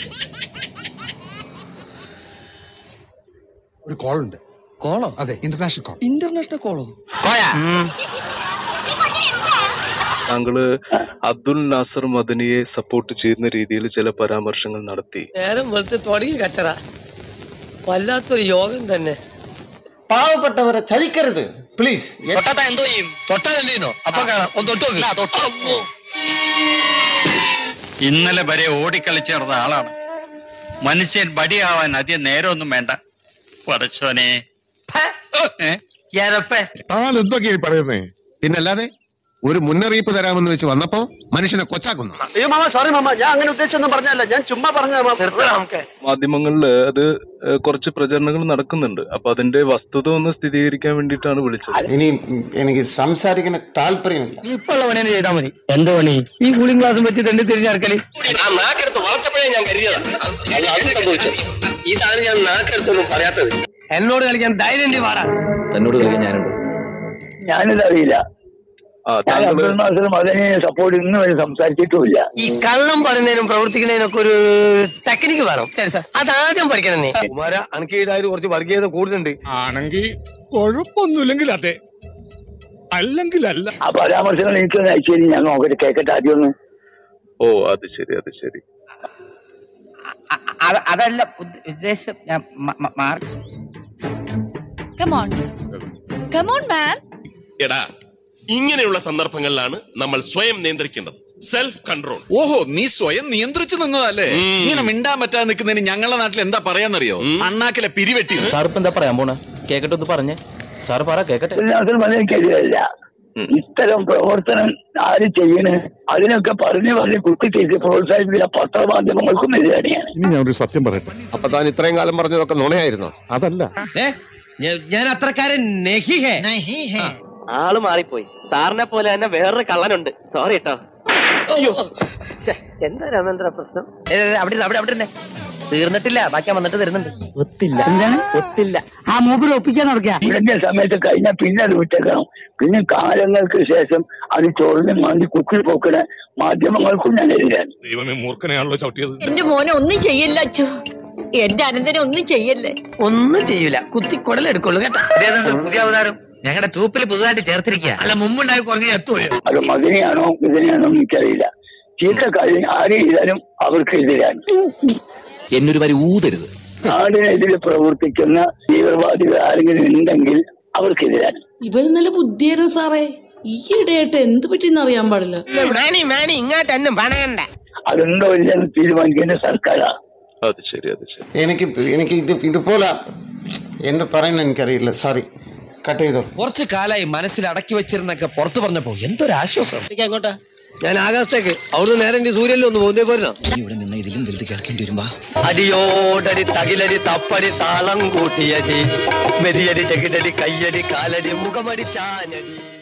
ഒരു കോൾ ഉണ്ട് കോളോ അതെ ഇന്റർനാഷണൽ കോൾ ഇന്റർനാഷണൽ കോളോ താങ്കള് അബ്ദുൽ നാസർ മദനിയെ സപ്പോർട്ട് ചെയ്യുന്ന രീതിയിൽ ചില പരാമർശങ്ങൾ നടത്തി നേരം വെളുത്ത് തുടങ്ങി കച്ചറ വല്ലാത്തൊരു യോഗം തന്നെ പാവപ്പെട്ടവരെ ചതിക്കരുത് പ്ലീസ് തൊട്ടാ എന്തോ ചെയ്യും തൊട്ടാലല്ലേന്നോ അപ്പൊ കാണാം ഒന്ന് തൊട്ട് നോക്ക് ഇന്നലെ വരെ ഓടിക്കളിച്ച് നടന്ന ആളാണ് മനുഷ്യൻ ബടിയാവാൻ അധികം നേരമൊന്നും വേണ്ട പടച്ചോനെ ഏ? താൻ എന്തൊക്കെയായി പറയുന്നേ പിന്നല്ലാതെ ഒരു മുന്നറിയിപ്പ് തരാമെന്ന് വെച്ച് വന്നപ്പോ മനുഷ്യനെ കൊച്ചാക്കുന്നു അയ്യോ മാമ സോറി മാമ ഞാൻ അങ്ങനെ ഉദ്ദേശിച്ചൊന്നും പറഞ്ഞല്ല ഞാൻ ചുമ്മാ പറഞ്ഞ നമുക്ക് മാധ്യമങ്ങളിൽ അത് ഏഹ്, കുറച്ച് പ്രചരണങ്ങൾ നടക്കുന്നുണ്ട് അപ്പൊ അതിന്റെ വസ്തുത ഒന്ന് സ്ഥിരീകരിക്കാൻ വേണ്ടിയിട്ടാണ് വിളിച്ചത് ഇനി എനിക്ക് സംസാരിക്കുന്ന താല്പര്യമില്ല ഇപ്പൊ ഉള്ള പണി ചെയ്താൽ മതി എന്ത് പണി ഈ കൂളിംഗ് ഗ്ലാസും വെച്ച് തെണ്ടി തിരിഞ്ഞ് നടക്കല് നാക്കെടുത്ത് വളർത്തപ്പോഴേ ഞാൻ കരുതിയതാണ് അത് സംഭവിച്ചത് ഇതാണ് ഞാൻ നാക്കെടുത്തൊന്നും പറയാത്തത് എന്നോട് കളിക്കാൻ ധൈര്യം നീ പാടാ തന്നോട് കളിക്കാൻ ഞാനുണ്ട് ഞാനിത് അറിയില്ല ആ ഞാൻ താങ്കള് അബ്ദുൽ നാസർ മദനെ സപ്പോർട്ട് ഇന്ന് വരെ സംസാരിച്ചിട്ടുമില്ല ഈ കള്ളം പറയുന്നതിനും പ്രവർത്തിക്കുന്നതിനൊക്കെ ഒരു ടെക്നിക്ക് വേണം അതാദ്യം പഠിക്കണം നീ കുമാര അനക്ക് ഇതായത് കുറച്ച് വർഗീയത കൂടുതലുണ്ട് ആണെങ്കിൽ കുഴപ്പമൊന്നുമില്ലെങ്കിൽ അതെ അല്ലെങ്കിൽ അല്ല ആ പരാമർശങ്ങൾ എനിക്ക് അയച്ചു ഞാൻ നോക്കട്ടെ കേക്കട്ടെ ആദ്യം ഒന്ന് ഓ അത് ശരി അത് ശരി അതല്ല ഉദ്ദേശം ഞാൻ മാറി Come on. Come on, man. എടാ ഇങ്ങനെയുള്ള സന്ദർഭങ്ങളിലാണ് നമ്മൾ സ്വയം നിയന്ത്രിക്കേണ്ടത് സെൽഫ് കൺട്രോൾ ഓഹോ നീ സ്വയം നിയന്ത്രിച്ചു നിന്നതല്ലേ ഇങ്ങനെ മിണ്ടാൻ പറ്റാതെ നിൽക്കുന്നതിന് ഞങ്ങളുടെ നാട്ടിൽ എന്താ പറയാന്നറിയോ അണ്ണാക്കിലെ പിരിവെട്ടി സാറിപ്പോ എന്താ പറയാൻ പോണേ കേക്കട്ടെ ഒന്ന് പറഞ്ഞേ സാറ് പറ കേക്കട്ടെ എനിക്കെതിരല്ല ഇത്തരം പ്രവർത്തനം ആര് ചെയ്യണ് അതിനൊക്കെ പറഞ്ഞു പറഞ്ഞ് കുത്തിക്കേക്ക് പ്രോത്സാഹിപ്പിക്കുന്ന പത്രമാധ്യമങ്ങൾക്കും എതിരാണ് ഇനി ഞാൻ ഒരു സത്യം പറയട്ടെ അപ്പൊ താൻ ഇത്രയും കാലം പറഞ്ഞതൊക്കെ നുണയായിരുന്നോ അതല്ല ഞാൻ അത്രക്കാരൻ ആള് മാറിപ്പോയി സാറിനെ പോലെ തന്നെ വേറൊരു കള്ളനുണ്ട് സോറി കേട്ടോ എന്താ രാമേന്ദ്ര പ്രശ്നം അവിടെ അവിടെ അവിടെ തന്നെ തീർന്നിട്ടില്ല ബാക്കി ഞാൻ വന്നിട്ട് തരുന്നുണ്ട് ഒത്തില്ല എന്താണ് ഒത്തില്ല ആ മൂപ്പിൽ ഒപ്പിക്കാൻ നടക്കുക ഇടയ്ക്ക് സമയത്ത് കഴിഞ്ഞാൽ പിന്നെ അത് വിട്ടേക്കണം പിന്നെ കാലങ്ങൾക്ക് ശേഷം അത് ചൊറിഞ്ഞ് മാന്തി കുക്കിൽ പോക്കണ മാധ്യമങ്ങൾക്കും ഞാൻ എതിരാണ് ദൈവമേ മൂർഖനെയാണല്ലോ ചവിട്ടിയത് എന്റെ മോനെ ഒന്നും ചെയ്യില്ല അച്ചു എന്റെ അനന്തനെ ഒന്നും ചെയ്യല്ലേ ഒന്നും ചെയ്യൂല കുത്തി കുടലെടുക്കുള്ളൂ കേട്ടാ പുതിയ അവതാരം ഞങ്ങളുടെ ട്രൂപ്പിൽ പുതുതായിട്ട് ചേർത്തിരിക്കുക അല്ല മുമ്പുണ്ടായി കുറഞ്ഞ എത്തുമല്ലോ അത് മകനെയാണോ ഇതിനെയാണോ എന്ന് എനിക്കറിയില്ല ചീത്ത കാര്യം ആര് ചെയ്താലും അവർക്ക് എതിരാണ് എന്നൊരു വരി ഊതരുത് നാടിനെതിരെ പ്രവർത്തിക്കുന്ന തീവ്രവാദികൾ ആരെങ്കിലും ഉണ്ടെങ്കിൽ അവർക്കെതിരാണ് ഇവന് നല്ല ബുദ്ധിയായിരുന്നു സാറേ ഈയിടെയായിട്ട് എന്ത് പറ്റിയെന്ന് അറിയാൻ പാടില്ല അതുണ്ടോ ഇല്ലെന്ന് തീരുമാനിക്കേണ്ട സർക്കാരാണ് അത് ശരി അത് ശരി എനിക്ക് എനിക്ക് ഇത് ഇതുപോലെ എന്ത് പറയുന്ന എനിക്കറിയില്ല സോറി കട്ട് ചെയ്തോ കുറച്ച് കാലായി മനസ്സിൽ അടക്കി വെച്ചിരുന്നൊക്കെ പുറത്തു പറഞ്ഞപ്പോ എന്തൊരു ആശ്വാസം എങ്ങോട്ടാ ഞാൻ ആകാശത്തേക്ക് അവിടുന്ന് നേരെ എന്റെ സൂര്യനിൽ ഒന്ന് പോകുന്നേ പോരണോ ഇവിടെ നിന്ന് ഇതിലും വലുത് കേൾക്കേണ്ടി വരുമ്പോ അടിയോടടി തകിലടി തപ്പടി താളം കൂട്ടിയടി മെതിയടി ചെകിടടി കയ്യടി കാലടി മുഖമടി ചാനടി